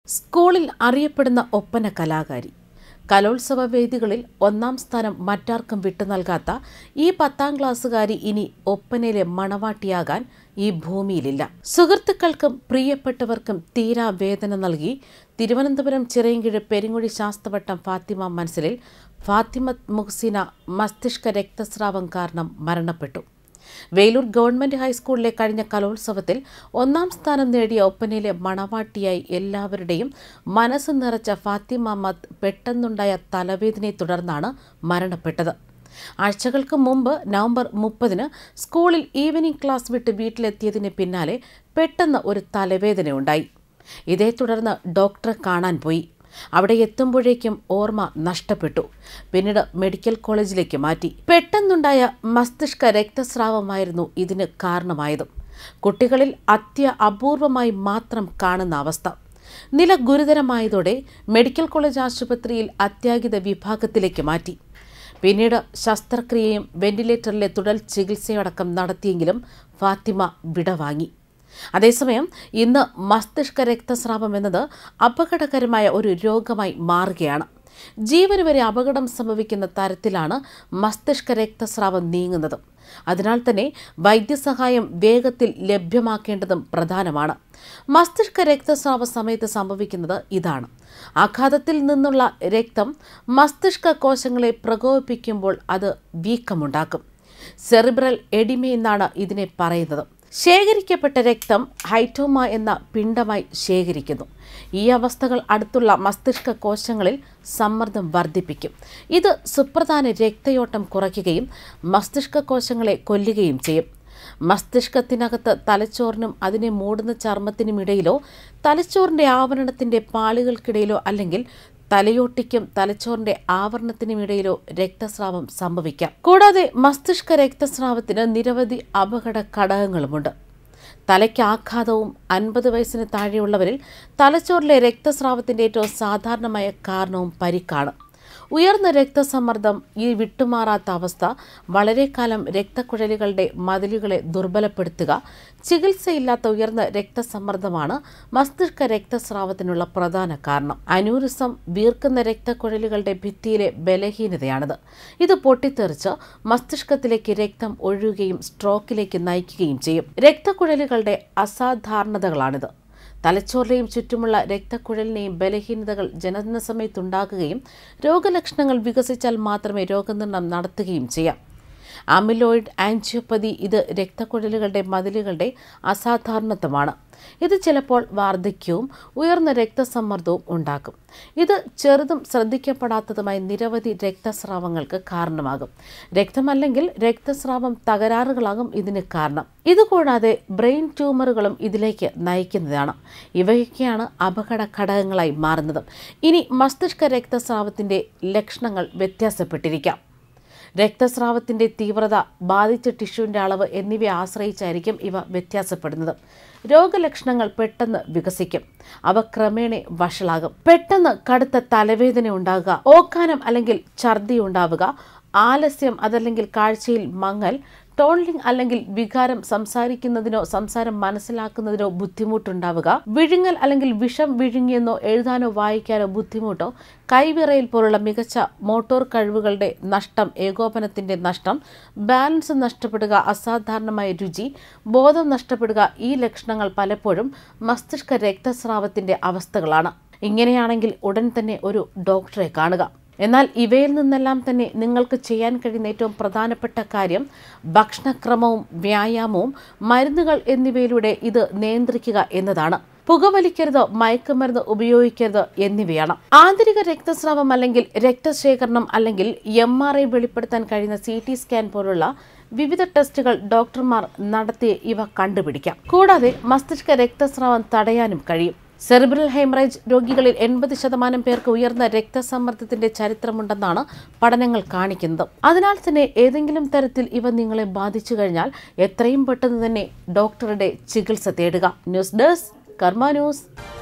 സ്കൂളിൽ അറിയപ്പെടുന്ന ഒപ്പന കലാകാരി കലോത്സവ വേദികളിൽ ഒന്നാം സ്ഥാനം മറ്റാർക്കും വിട്ടു നൽകാത്ത ഈ പത്താം ക്ലാസ്സുകാരി ഇനി ഒപ്പനയിലെ മണവാട്ടിയാകാൻ ഈ ഭൂമിയിലില്ല സുഹൃത്തുക്കൾക്കും പ്രിയപ്പെട്ടവർക്കും തീരാ വേദന നൽകി തിരുവനന്തപുരം ചിറയൻകീഴ് പെരിങ്ങുഴി ശാസ്ത്രവട്ടം ഫാത്തിമ മനസ്സിലിൽ ഫാത്തിമത്ത് മുഹ്സിന മസ്തിഷ്ക രക്തസ്രാവം കാരണം മരണപ്പെട്ടു വേലൂർ ഗവൺമെന്റ് ഹൈസ്കൂളിലെ കഴിഞ്ഞ കലോത്സവത്തിൽ ഒന്നാം സ്ഥാനം നേടിയ ഒപ്പനയിലെ മണവാട്ടിയായി എല്ലാവരുടെയും മനസ്സ് നിറച്ച ഫാത്തിമ മത്ത് പെട്ടെന്നുണ്ടായ തലവേദനയെ തുടർന്നാണ് മരണപ്പെട്ടത് ആഴ്ചകൾക്ക് മുമ്പ് നവംബർ മുപ്പതിന് സ്കൂളിൽ ഈവനിംഗ് ക്ലാസ് വിട്ട് വീട്ടിലെത്തിയതിന് പിന്നാലെ പെട്ടെന്ന് ഒരു തലവേദനയുണ്ടായി ഇതേ തുടർന്ന് ഡോക്ടറെ കാണാൻ പോയി അവിടെ എത്തുമ്പോഴേക്കും ഓർമ്മ നഷ്ടപ്പെട്ടു പിന്നീട് മെഡിക്കൽ കോളേജിലേക്ക് മാറ്റി പെട്ടെന്നുണ്ടായ മസ്തിഷ്ക രക്തസ്രാവമായിരുന്നു ഇതിന് കാരണമായതും കുട്ടികളിൽ അത്യ അപൂർവമായി മാത്രം കാണുന്ന അവസ്ഥ നില ഗുരുതരമായതോടെ മെഡിക്കൽ കോളേജ് ആശുപത്രിയിൽ അത്യാഹിത വിഭാഗത്തിലേക്ക് മാറ്റി പിന്നീട് ശസ്ത്രക്രിയയും വെന്റിലേറ്ററിലെ തുടർ ചികിത്സയടക്കം നടത്തിയെങ്കിലും ഫാത്തിമ വിടവാങ്ങി അതേസമയം ഇന്ന് മസ്തിഷ്ക രക്തസ്രാവം എന്നത് അപകടകരമായ ഒരു രോഗമായി മാറുകയാണ് ജീവന് വരെ അപകടം സംഭവിക്കുന്ന തരത്തിലാണ് മസ്തിഷ്ക രക്തസ്രാവം നീങ്ങുന്നത് അതിനാൽ തന്നെ വൈദ്യസഹായം വേഗത്തിൽ ലഭ്യമാക്കേണ്ടതും പ്രധാനമാണ് മസ്തിഷ്ക രക്തസ്രാവ സമയത്ത് സംഭവിക്കുന്നത് ഇതാണ് ആഘാതത്തിൽ നിന്നുള്ള രക്തം മസ്തിഷ്ക കോശങ്ങളെ പ്രകോപിപ്പിക്കുമ്പോൾ അത് വീക്കമുണ്ടാക്കും സെറിബ്രൽ എഡിമ എന്നാണ് ഇതിനെ പറയുന്നത് ശേഖരിക്കപ്പെട്ട രക്തം ഹൈറ്റോമ എന്ന പിണ്ഡമായി ശേഖരിക്കുന്നു ഈ അവസ്ഥകൾ അടുത്തുള്ള മസ്തിഷ്ക കോശങ്ങളിൽ സമ്മർദ്ദം വർദ്ധിപ്പിക്കും ഇത് സുപ്രധാന രക്തയോട്ടം കുറയ്ക്കുകയും മസ്തിഷ്ക കോശങ്ങളെ കൊല്ലുകയും ചെയ്യും മസ്തിഷ്കത്തിനകത്ത് തലച്ചോറിനും അതിനെ മൂടുന്ന ചർമ്മത്തിനുമിടയിലോ തലച്ചോറിന്റെ ആവരണത്തിന്റെ പാളികൾക്കിടയിലോ അല്ലെങ്കിൽ തലയോട്ടിക്കും തലച്ചോറിന്റെ ആവരണത്തിനുമിടയിലോ രക്തസ്രാവം സംഭവിക്കാം കൂടാതെ മസ്തിഷ്ക രക്തസ്രാവത്തിന് നിരവധി അപകട ഘടകങ്ങളുമുണ്ട് തലയ്ക്ക് ആഘാതവും അൻപത് വയസ്സിന് താഴെയുള്ളവരിൽ തലച്ചോറിലെ രക്തസ്രാവത്തിന്റെ ഏറ്റവും സാധാരണമായ കാരണവും പരിക്കാണ് ഉയർന്ന രക്തസമ്മർദ്ദം ഈ വിട്ടുമാറാത്ത അവസ്ഥ വളരെ കാലം രക്തക്കുഴലുകളുടെ മതിലുകളെ ദുർബലപ്പെടുത്തുക ചികിത്സയില്ലാത്ത ഉയർന്ന രക്തസമ്മർദ്ദമാണ് മസ്തിഷ്ക രക്തസ്രാവത്തിനുള്ള പ്രധാന കാരണം അനൂരിസം വീർക്കുന്ന രക്തക്കുഴലുകളുടെ ഭിത്തിയിലെ ബലഹീനതയാണിത് ഇത് പൊട്ടിത്തെറിച്ച് മസ്തിഷ്കത്തിലേക്ക് രക്തം ഒഴുകുകയും സ്ട്രോക്കിലേക്ക് നയിക്കുകയും ചെയ്യും രക്തക്കുഴലുകളുടെ അസാധാരണതകളാണിത് തലച്ചോറിലെയും ചുറ്റുമുള്ള രക്തക്കുഴലിനെയും ബലഹീനതകൾ ജനന സമയത്തുണ്ടാകുകയും രോഗലക്ഷണങ്ങൾ വികസിച്ചാൽ മാത്രമേ രോഗനിർണയം നടത്തുകയും ചെയ്യാം അമിലോയിഡ് ആൻജിയോപ്പതി ഇത് രക്തക്കുഴലുകളുടെ മതിലുകളുടെ അസാധാരണത്വമാണ് ഇത് ചിലപ്പോൾ വാർദ്ധക്യവും ഉയർന്ന രക്തസമ്മർദ്ദവും ഉണ്ടാക്കും ഇത് ചെറുതും ശ്രദ്ധിക്കപ്പെടാത്തതുമായ നിരവധി രക്തസ്രാവങ്ങൾക്ക് കാരണമാകും രക്തമല്ലെങ്കിൽ രക്തസ്രാവം തകരാറുകളാകും ഇതിന് കാരണം ഇതുകൂടാതെ ബ്രെയിൻ ട്യൂമറുകളും ഇതിലേക്ക് നയിക്കുന്നതാണ് ഇവയൊക്കെയാണ് അപകട ഘടകങ്ങളായി മാറുന്നത് ഇനി മസ്തിഷ്ക രക്തസ്രാവത്തിന്റെ ലക്ഷണങ്ങൾ വ്യത്യാസപ്പെട്ടിരിക്കാം രക്തസ്രാവത്തിന്റെ തീവ്രത ബാധിച്ച ടിഷ്യൂവിന്റെ അളവ് എന്നിവയെ ആശ്രയിച്ചായിരിക്കും ഇവ വ്യത്യാസപ്പെടുന്നത് രോഗലക്ഷണങ്ങൾ പെട്ടെന്ന് വികസിക്കും അവ ക്രമേണ വഷളാകും പെട്ടെന്ന് കടുത്ത തലവേദന ഉണ്ടാകുക ഓക്കാനം അല്ലെങ്കിൽ ഛർദി ഉണ്ടാവുക ആലസ്യം അതല്ലെങ്കിൽ കാഴ്ചയിൽ മങ്ങൽ ടോൺലിംഗ് അല്ലെങ്കിൽ വികാരം സംസാരിക്കുന്നതിനോ സംസാരം മനസ്സിലാക്കുന്നതിനോ ബുദ്ധിമുട്ടുണ്ടാവുക വിഴുങ്ങൽ അല്ലെങ്കിൽ വിഷം വിഴുങ്ങിയെന്നോ എഴുതാനോ വായിക്കാനോ ബുദ്ധിമുട്ടോ കൈവിറയിൽ പോലുള്ള മികച്ച മോട്ടോർ കഴിവുകളുടെ നഷ്ടം ഏകോപനത്തിന്റെ നഷ്ടം ബാലൻസ് നഷ്ടപ്പെടുക അസാധാരണമായ രുചി ബോധം നഷ്ടപ്പെടുക ഈ ലക്ഷണങ്ങൾ പലപ്പോഴും മസ്തിഷ്ക രക്തസ്രാവത്തിന്റെ അവസ്ഥകളാണ് ഇങ്ങനെയാണെങ്കിൽ ഉടൻ തന്നെ ഒരു ഡോക്ടറെ കാണുക എന്നാൽ ഇവയിൽ നിന്നെല്ലാം തന്നെ നിങ്ങൾക്ക് ചെയ്യാൻ കഴിയുന്ന ഏറ്റവും പ്രധാനപ്പെട്ട കാര്യം ഭക്ഷണക്രമവും വ്യായാമവും മരുന്നുകൾ എന്നിവയിലൂടെ ഇത് നിയന്ത്രിക്കുക എന്നതാണ് പുകവലിക്കരുത് മയക്കുമരുന്ന് ഉപയോഗിക്കരുത് എന്നിവയാണ് ആന്തരിക രക്തസ്രാവം അല്ലെങ്കിൽ രക്തശേഖരണം അല്ലെങ്കിൽ എം ആർ ഐ വെളിപ്പെടുത്താൻ കഴിയുന്ന സി ടി സ്കാൻ പോലുള്ള വിവിധ ടെസ്റ്റുകൾ ഡോക്ടർമാർ നടത്തി ഇവ കണ്ടുപിടിക്കാം കൂടാതെ മസ്തിഷ്ക രക്തസ്രാവം തടയാനും കഴിയും സെറിബ്രൽ ഹെമറേജ് രോഗികളിൽ എൺപത് ശതമാനം പേർക്ക് ഉയർന്ന രക്തസമ്മർദ്ദത്തിന്റെ ചരിത്രമുണ്ടെന്നാണ് പഠനങ്ങൾ കാണിക്കുന്നത് അതിനാൽ തന്നെ ഏതെങ്കിലും തരത്തിൽ ഇവ നിങ്ങളെ ബാധിച്ചു കഴിഞ്ഞാൽ എത്രയും പെട്ടെന്ന് തന്നെ ഡോക്ടറുടെ ചികിത്സ തേടുക ന്യൂസ് ഡെസ്ക് കർമ്മ ന്യൂസ്